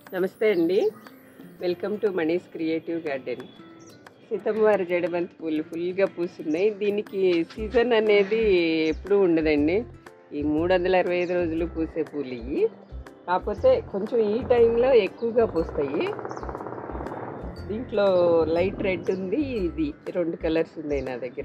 నమస్తే అండి welcome to Mani's creative garden సీతమ్మవారి జడబంతి పూలు ఫుల్గా పూస్తున్నాయి దీనికి సీజన్ అనేది ఎప్పుడూ ఉండదండి ఈ మూడు వందల అరవై ఐదు రోజులు పూసే పూలు ఇవి కాకపోతే కొంచెం ఈ టైంలో ఎక్కువగా పూస్తాయి దీంట్లో లైట్ రెడ్ ఉంది ఇది రెండు కలర్స్ ఉన్నాయి నా దగ్గర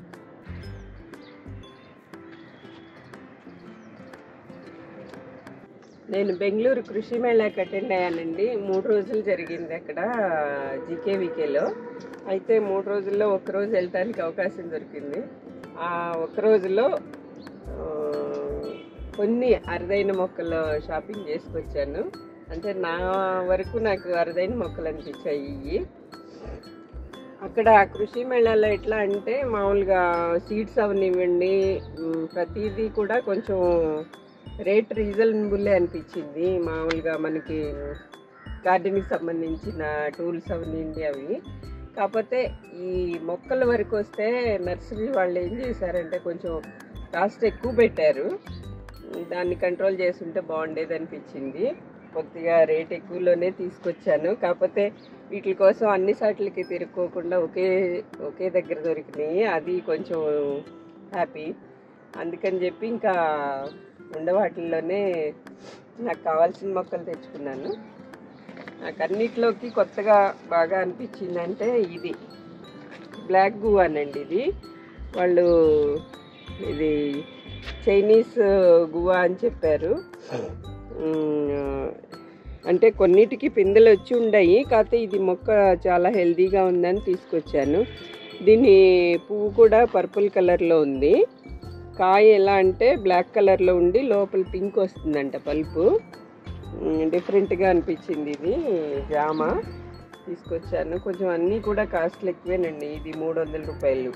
నేను బెంగళూరు కృషి మేళాకి అటెండ్ అయ్యానండి మూడు రోజులు జరిగింది అక్కడ జీకేవికేలో అయితే మూడు రోజుల్లో ఒక రోజు వెళ్ళటానికి అవకాశం దొరికింది ఆ ఒక రోజులో ఆ, కొన్ని అరుదైన మొక్కలు షాపింగ్ చేసుకొచ్చాను అంటే నా వరకు నాకు అరుదైన మొక్కలు అనిపించాయి ఇవి అక్కడ కృషి మేళాలో ఎట్లా అంటే మామూలుగా సీడ్స్ అవనివ్వండి మ్, ప్రతిదీ కూడా కొంచెం రేట్ రీజనబుల్లే అనిపించింది మామూలుగా మనకి గార్డెన్కి సంబంధించిన టూల్స్ అవనివ్వండి అవి కాకపోతే ఈ మొక్కల వరకు వస్తే నర్సరీ వాళ్ళు ఏం చేశారంటే కొంచెం కాస్ట్ ఎక్కువ పెట్టారు దాన్ని కంట్రోల్ చేస్తుంటే బాగుండేది అనిపించింది కొద్దిగా రేట్ ఎక్కువలోనే తీసుకొచ్చాను కాకపోతే వీటి కోసం అన్ని సాట్లకి తిరుక్కోకుండా ఒకే ఒకే దగ్గర దొరికినాయి అది కొంచెం హ్యాపీ అందుకని చెప్పి ఇంకా ఉండే వాటిల్లోనే నాకు కావాల్సిన మొక్కలు తెచ్చుకున్నాను నాకు అన్నిట్లోకి కొత్తగా బాగా అనిపించింది అంటే ఇది బ్లాక్ గువానండి ఇది వాళ్ళు ఇది చైనీస్ గువా అని చెప్పారు ఉమ్, అంటే కొన్నిటికి పిందెలు వచ్చి ఉన్నాయి కాకపోతే ఇది మొక్క చాలా హెల్దీగా ఉందని తీసుకొచ్చాను దీని పువ్వు కూడా పర్పుల్ కలర్లో ఉంది కాయ ఎలా అంటే బ్లాక్ కలర్లో ఉండి లోపల పింక్ వస్తుందంట పల్పు ఉమ్, డిఫరెంట్గా అనిపించింది ఇది జామ తీసుకొచ్చాను కొంచెం అన్నీ కూడా కాస్ట్లు ఎక్కువేనండి ఇది మూడు వందల రూపాయలు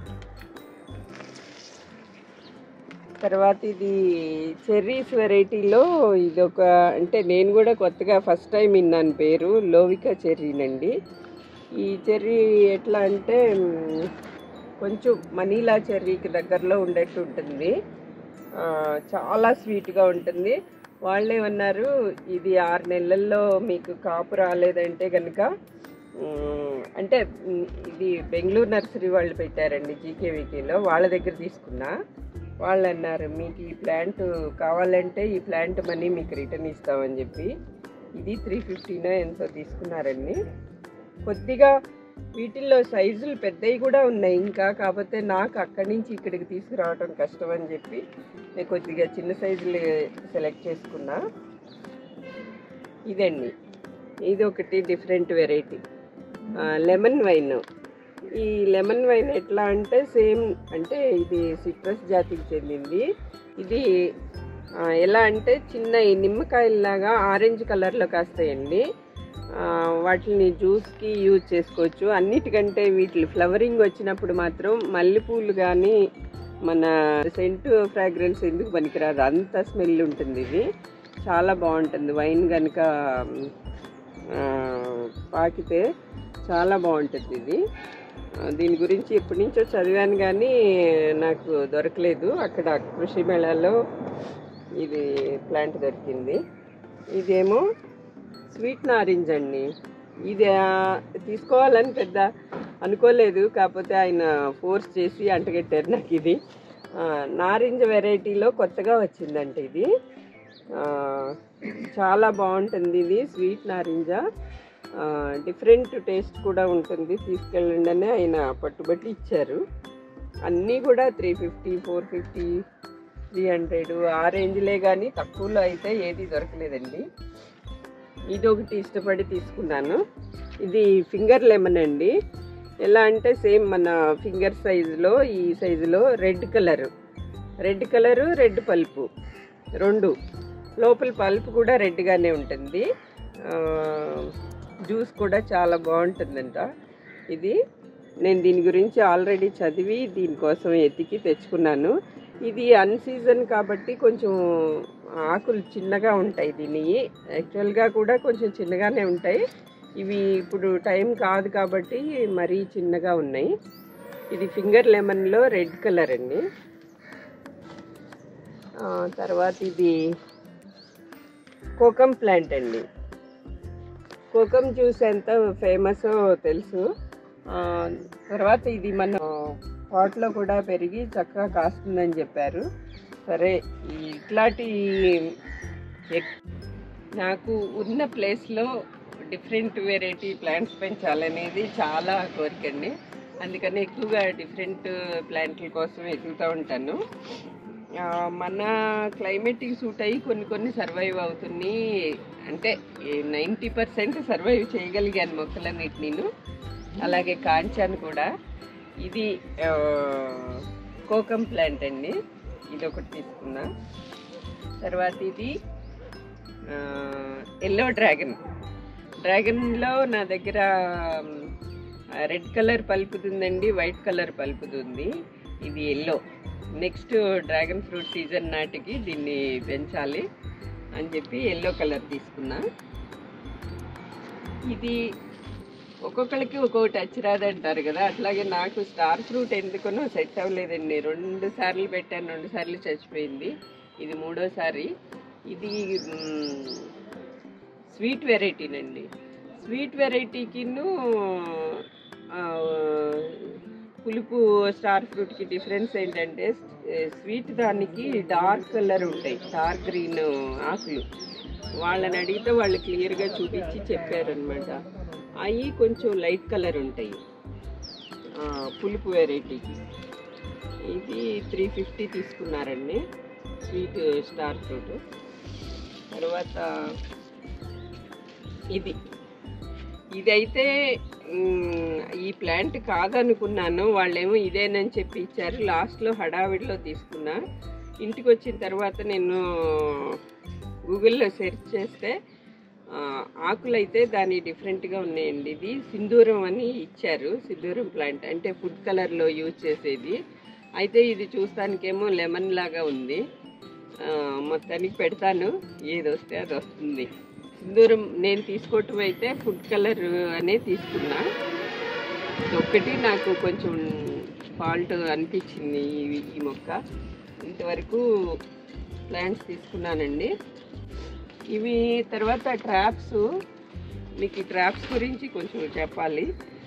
తర్వాత ఇది చెర్రీస్ వెరైటీలో ఇది ఒక అంటే నేను కూడా కొత్తగా ఫస్ట్ టైం విన్నాను పేరు లోవికా చెర్రీనండి ఈ చెర్రీ ఎట్లా అంటే మ్, కొంచెం మనీలా చెర్రీకి దగ్గరలో ఉండేట్టు ఉంటుంది ఆ, చాలా స్వీట్గా ఉంటుంది వాళ్ళు ఏమన్నారు ఇది ఆరు నెలల్లో మీకు కాపు రాలేదంటే కనుక మ్, అంటే మ్, ఇది బెంగళూరు నర్సరీ వాళ్ళు పెట్టారండి జీకేవికేలో వాళ్ళ దగ్గర తీసుకున్నా వాళ్ళు అన్నారు మీకు ఈ ప్లాంట్ కావాలంటే ఈ ప్లాంట్ మనీ మీకు రిటర్న్ ఇస్తామని చెప్పి ఇది త్రీ ఫిఫ్టీనో ఎంతో తీసుకున్నారండి కొద్దిగా వీటిల్లో సైజులు పెద్దవి కూడా ఉన్నాయి ఇంకా కాకపోతే నాకు అక్కడి నుంచి ఇక్కడికి తీసుకురావడం కష్టం అని చెప్పి నేను కొద్దిగా చిన్న సైజులు సెలెక్ట్ చేసుకున్నా ఇదండి ఇది ఒకటి డిఫరెంట్ వెరైటీ లెమన్ వైన్ ఈ లెమన్ వైన్ ఎట్లా అంటే సేమ్ అంటే ఇది సిట్రస్ జాతికి చెందింది ఇది ఆ, ఎలా అంటే చిన్న ఈ నిమ్మకాయల్లాగా ఆరెంజ్ కలర్లో కాస్తాయండి ఆ, వాటిని జ్యూస్కి యూజ్ చేసుకోవచ్చు అన్నిటికంటే వీటి ఫ్లవరింగ్ వచ్చినప్పుడు మాత్రం మల్లెపూలు కానీ మన సెంట్ ఫ్రాగ్రెన్స్ ఎందుకు పనికిరాదు అంత స్మెల్ ఉంటుంది ఇది చాలా బాగుంటుంది వైన్ కనుక పాకితే చాలా బాగుంటుంది ఇది ఆ, దీని గురించి ఎప్పటి నుంచో చదివాను కానీ నాకు దొరకలేదు అక్కడ కృషి మేళాలో ఇది ప్లాంట్ దొరికింది ఇదేమో స్వీట్ నారింజ అండి ఇది ఆ, తీసుకోవాలని పెద్ద అనుకోలేదు కాకపోతే ఆయన ఫోర్స్ చేసి అంటగట్టారు నాకు ఇది ఆ, నారింజ వెరైటీలో కొత్తగా వచ్చిందంట ఇది ఆ, చాలా బాగుంటుంది ఇది స్వీట్ నారింజ ఆ, డిఫరెంట్ టేస్ట్ కూడా ఉంటుంది తీసుకెళ్ళండి అని ఆయన పట్టుబట్టి ఇచ్చారు అన్నీ కూడా three fifty four fifty three hundred ఆ రేంజ్లే కానీ తక్కువలో అయితే ఏది దొరకలేదండి ఇది ఒకటి ఇష్టపడి తీసుకున్నాను ఇది ఫింగర్ లెమన్ అండి ఎలా అంటే సేమ్ మన ఫింగర్ సైజులో ఈ సైజులో red colour red colour red pulp రెండు లోపల పల్పు కూడా రెడ్గానే ఉంటుంది ఆ, జ్యూస్ కూడా చాలా బాగుంటుందంట ఇది నేను దీని గురించి ఆల్రెడీ చదివి దీనికోసం ఎతికి తెచ్చుకున్నాను ఇది అన్ సీజన్ కాబట్టి కొంచెం ఆకులు చిన్నగా ఉంటాయి దీని యాక్చువల్గా కూడా కొంచెం చిన్నగానే ఉంటాయి ఇవి ఇప్పుడు టైం కాదు కాబట్టి మరీ చిన్నగా ఉన్నాయి ఇది ఫింగర్ లెమన్లో రెడ్ కలర్ అండి ఆ, తర్వాత ఇది కోకం ప్లాంట్ అండి కోకం జ్యూస్ ఎంత ఫేమస్ తెలుసు ఆ, తర్వాత ఇది మన పాట్లో కూడా పెరిగి చక్కగా కాస్తుందని చెప్పారు సరే ఈ- ఇట్లాంటి ఎక్- నాకు ఉన్న ప్లేస్లో డిఫరెంట్ వెరైటీ ప్లాంట్స్ పెంచాలనేది చాలా కోరికండి అందుకని ఎక్కువగా డిఫరెంట్ ప్లాంట్ల కోసం వెతుకుతూ ఉంటాను ఆ, మన క్లైమేట్కి సూట్ అయ్యి కొన్ని కొన్ని సర్వైవ్ అవుతున్నాయి అంటే నైంటీ పర్సెంట్ సర్వైవ్ చేయగలిగాను మొక్కలన్నిటినీను అలాగే కాంచాను కూడా ఇది ఆ, కోకం ప్లాంట్ అండి ఇది ఒకటి తీసుకున్నా తర్వాత ఇది ఎల్లో డ్రాగన్ డ్రాగన్లో నా దగ్గర రెడ్ కలర్ పలుపుతుందండి వైట్ కలర్ పలుపుతుంది ఇది yellow next dragon fruit season నాటికి దీన్ని పెంచాలి అని చెప్పి ఎల్లో కలర్ తీసుకున్నా ఇది ఒక్కొక్కరికి ఒక్కొక్కటి అచ్చిరాదంటారు కదా అట్లాగే నాకు స్టార్ ఫ్రూట్ ఎందుకనో సెట్ అవ్వలేదండి రెండు సార్లు పెట్టాను రెండు సార్లు చచ్చిపోయింది ఇది మూడోసారి ఇది మ్, స్వీట్ వెరైటీనండి స్వీట్ వెరైటీకిను ఆ, పులుపు స్టార్ ఫ్రూట్కి డిఫరెన్స్ ఏంటంటే స్వీట్ దానికి డార్క్ కలర్ ఉంటాయి డార్క్ గ్రీన్ ఆకులు వాళ్ళని అడిగితే వాళ్ళు క్లియర్గా చూపించి చెప్పారనమాట అవి కొంచెం లైట్ కలర్ ఉంటాయి ఆ, పులుపు వెరైటీకి ఇది త్రీ ఫిఫ్టీ తీసుకున్నారండి స్వీట్ స్టార్ ఫ్రూట్ తర్వాత ఇది ఇదైతే మ్, ఈ ప్లాంట్ కాదనుకున్నాను వాళ్ళేమో ఇదేనని చెప్పి ఇచ్చారు లాస్ట్లో హడావిడిలో తీసుకున్నా ఇంటికి వచ్చిన తర్వాత నేను గూగుల్లో సెర్చ్ చేస్తే ఆ, ఆకులైతే దాని డిఫరెంట్గా ఉన్నాయండి ఇది సింధూరం అని ఇచ్చారు సింధూరం ప్లాంట్ అంటే ఫుడ్ కలర్లో యూజ్ చేసేది అయితే ఇది చూస్తానికేమో లెమన్ లాగా ఉంది ఆ, మొత్తానికి పెడతాను ఏది వస్తే అది వస్తుంది సింధూరం నేను తీసుకోవటం అయితే ఫుడ్ కలర్ అనే తీసుకున్నా ఒక్కటి నాకు కొంచెం ఫాల్ట్ అనిపించింది ఈ- ఈ మొక్క ఇంతవరకు ప్లాంట్స్ తీసుకున్నానండి ఇవి తర్వాత ట్రాప్స్ మీకు ఈ ట్రాప్స్ గురించి కొంచెం చెప్పాలి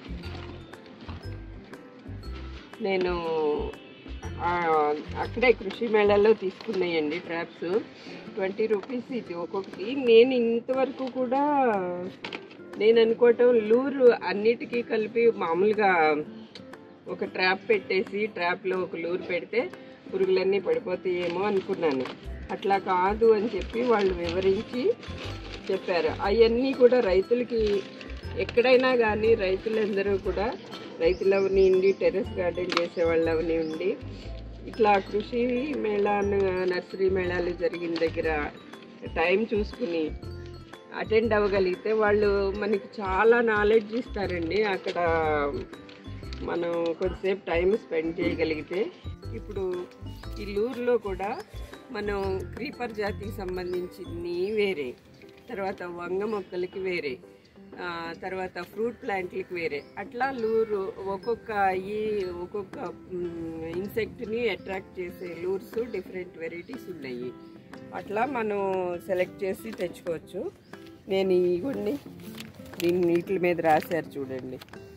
నేను ఆ, అక్కడే కృషి మేళాలో తీసుకున్నాయండి ట్రాప్స్ ట్వంటీ రూపీస్ ఇది ఒక్కొక్కటి నేను ఇంతవరకు కూడా నేను అనుకోవటం లూరు అన్నిటికీ కలిపి మామూలుగా ఒక ట్రాప్ పెట్టేసి ట్రాప్లో ఒక లూరు పెడితే పురుగులన్నీ పడిపోతాయేమో అనుకున్నాను అట్లా కాదు అని చెప్పి వాళ్ళు వివరించి చెప్పారు అవన్నీ కూడా రైతులకి ఎక్కడైనా కానీ రైతులందరూ కూడా రైతులు అవనివ్వండి టెర్రస్ గార్డెన్ చేసే వాళ్ళు అవనివ్వండి ఇట్లా కృషి మేళా నర్సరీ మేళాలు జరిగిన దగ్గర టైం చూసుకుని అటెండ్ అవ్వగలిగితే వాళ్ళు మనకి చాలా నాలెడ్జ్ ఇస్తారండి అక్కడ మనం కొద్దిసేపు టైం స్పెండ్ చేయగలిగితే ఇప్పుడు ఈ లూరులో కూడా మనం క్రీపర్ జాతికి సంబంధించింది వేరే తర్వాత వంగ మొక్కలకి వేరే ఆ, తర్వాత ఫ్రూట్ ప్లాంట్లకి వేరే అట్లా లూరు ఒక్కొక్క ఈ ఒక్కొక్క ఇన్సెక్ట్ని అట్రాక్ట్ చేసే లూర్స్ డిఫరెంట్ వెరైటీస్ ఉన్నాయి అట్లా మనం సెలెక్ట్ చేసి తెచ్చుకోవచ్చు నేను ఈ కొన్ని దీని నీటి మీద రాశారు చూడండి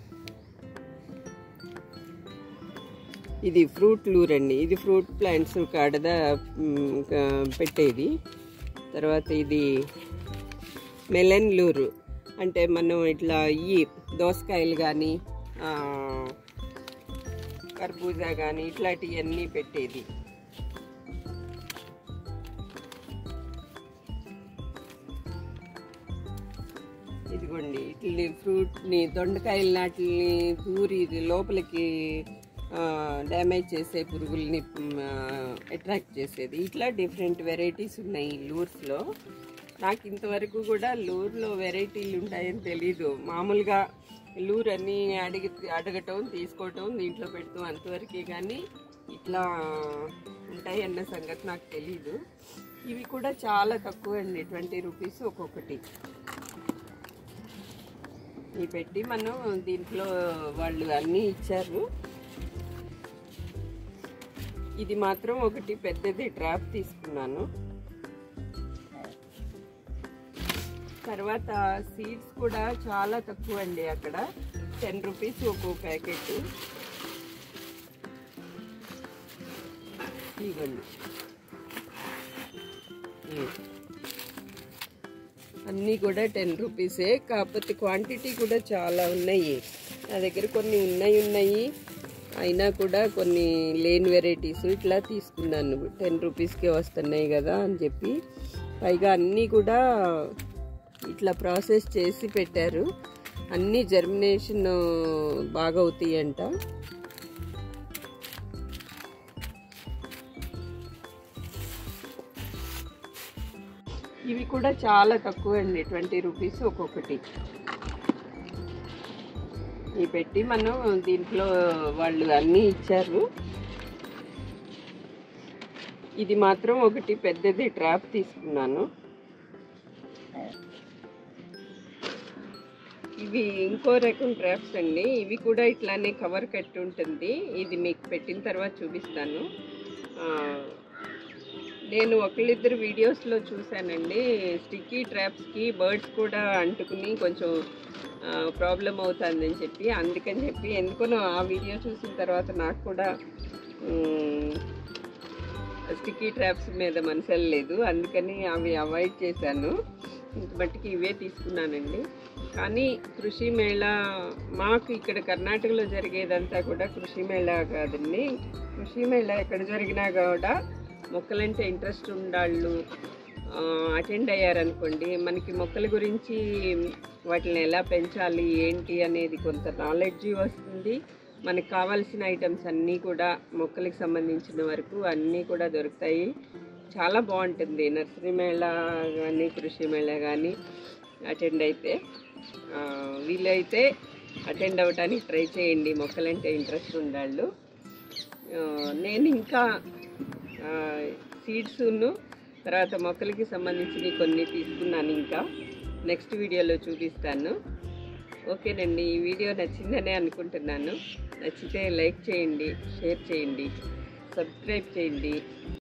ఇది ఫ్రూట్ లూర్ అండి ఇది ఫ్రూట్ ప్లాంట్స్ కాడద మ్, క- పెట్టేది తర్వాత ఇది మెలన్ లూరు అంటే మనం ఇట్లా ఈ దోసకాయలు కానీ కర్బూజా కానీ ఇట్లాంటివన్నీ పెట్టేది ఇదిగోండి ఇట్లని ఫ్రూట్ని దొండకాయలు నాటిని దూరి ఇది లోపలికి డ్యామేజ్ చేసే పురుగుల్ని అట్రాక్ట్ చేసేది ఇట్లా డిఫరెంట్ వెరైటీస్ ఉన్నాయి ఈ లూర్స్లో నాకు ఇంతవరకు కూడా లూర్లో వెరైటీలు ఉంటాయని తెలీదు మామూలుగా లూర్ అన్ని అడిగి అడగటం తీసుకోవటం దీంట్లో పెడతాం అంతవరకే కానీ ఇట్లా ఉంటాయి అన్న సంగతి నాకు తెలీదు ఇవి కూడా చాలా తక్కువ అండి ట్వంటీ రూపీస్ ఒక్కొక్కటి ఇవి పెట్టి మనం దీంట్లో వాళ్ళు అన్నీ ఇచ్చారు ఇది మాత్రం ఒకటి పెద్దది ట్రాప్ తీసుకున్నాను తర్వాత సీడ్స్ కూడా చాలా తక్కువ అండి అక్కడ టెన్ రూపీస్ ఒక్కో ప్యాకెట్ ఇవ్వండి ఉమ్. అన్నీ కూడా టెన్ రూపీసే కాకపోతే క్వాంటిటీ కూడా చాలా ఉన్నాయి నా దగ్గర కొన్ని ఉన్నాయి ఉన్నాయి అయినా కూడా కొన్ని లేని వెరైటీస్ ఇట్లా తీసుకున్నాను టెన్ రూపీస్కే వస్తున్నాయి కదా అని చెప్పి పైగా అన్నీ కూడా ఇట్లా ప్రాసెస్ చేసి పెట్టారు అన్నీ జర్మినేషన్ బాగా అవుతాయంట ఇవి కూడా చాలా తక్కువ అండి ట్వంటీ రూపీస్ ఒక్కొక్కటి ఇవి పెట్టి మనం దీంట్లో వాళ్ళు అన్నీ ఇచ్చారు ఇది మాత్రం ఒకటి పెద్దది ట్రాప్ తీసుకున్నాను ఇవి ఇంకో రకం ట్రాప్స్ అండి ఇవి కూడా ఇట్లానే కవర్ కట్టి ఉంటుంది ఇది మీకు పెట్టిన తర్వాత చూపిస్తాను ఆ, నేను ఒకళ్ళిద్దరు వీడియోస్లో చూశానండి స్టిక్కీ ట్రాప్స్కి బర్డ్స్ కూడా అంటుకుని కొంచెం ప్రాబ్లం అవుతుందని చెప్పి అందుకని చెప్పి ఎందుకనో ఆ వీడియో చూసిన తర్వాత నాకు కూడా స్టిక్కీ ట్రాప్స్ మీద మనసు లేదు అందుకని అవి అవాయిడ్ చేశాను ఇంత మట్టికి ఇవే తీసుకున్నానండి కానీ కృషి మేళా మాకు ఇక్కడ కర్ణాటకలో జరిగేదంతా కూడా కృషి మేళా కాదండి కృషి మేళా ఎక్కడ జరిగినా కూడా మొక్కలంటే ఇంట్రెస్ట్ ఉండాళ్ళు అటెండ్ అయ్యారనుకోండి మనకి మొక్కల గురించి వాటిని ఎలా పెంచాలి ఏంటి అనేది కొంత నాలెడ్జి వస్తుంది మనకు కావాల్సిన ఐటమ్స్ అన్నీ కూడా మొక్కలకు సంబంధించిన వరకు అన్నీ కూడా దొరుకుతాయి చాలా బాగుంటుంది నర్సరీ మేళా కానీ కృషి మేళా కానీ అటెండ్ అయితే ఆ, వీలైతే అటెండ్ అవ్వడానికి ట్రై చేయండి మొక్కలంటే ఇంట్రెస్ట్ ఉండాళ్ళు ఆ, నేను ఇంకా సీడ్స్ను తర్వాత మొక్కలకి సంబంధించినవి కొన్ని తీసుకున్నాను ఇంకా నెక్స్ట్ వీడియోలో చూపిస్తాను ఓకేనండి ఈ వీడియో నచ్చిందనే అనుకుంటున్నాను నచ్చితే లైక్ చేయండి షేర్ చేయండి సబ్స్క్రైబ్ చేయండి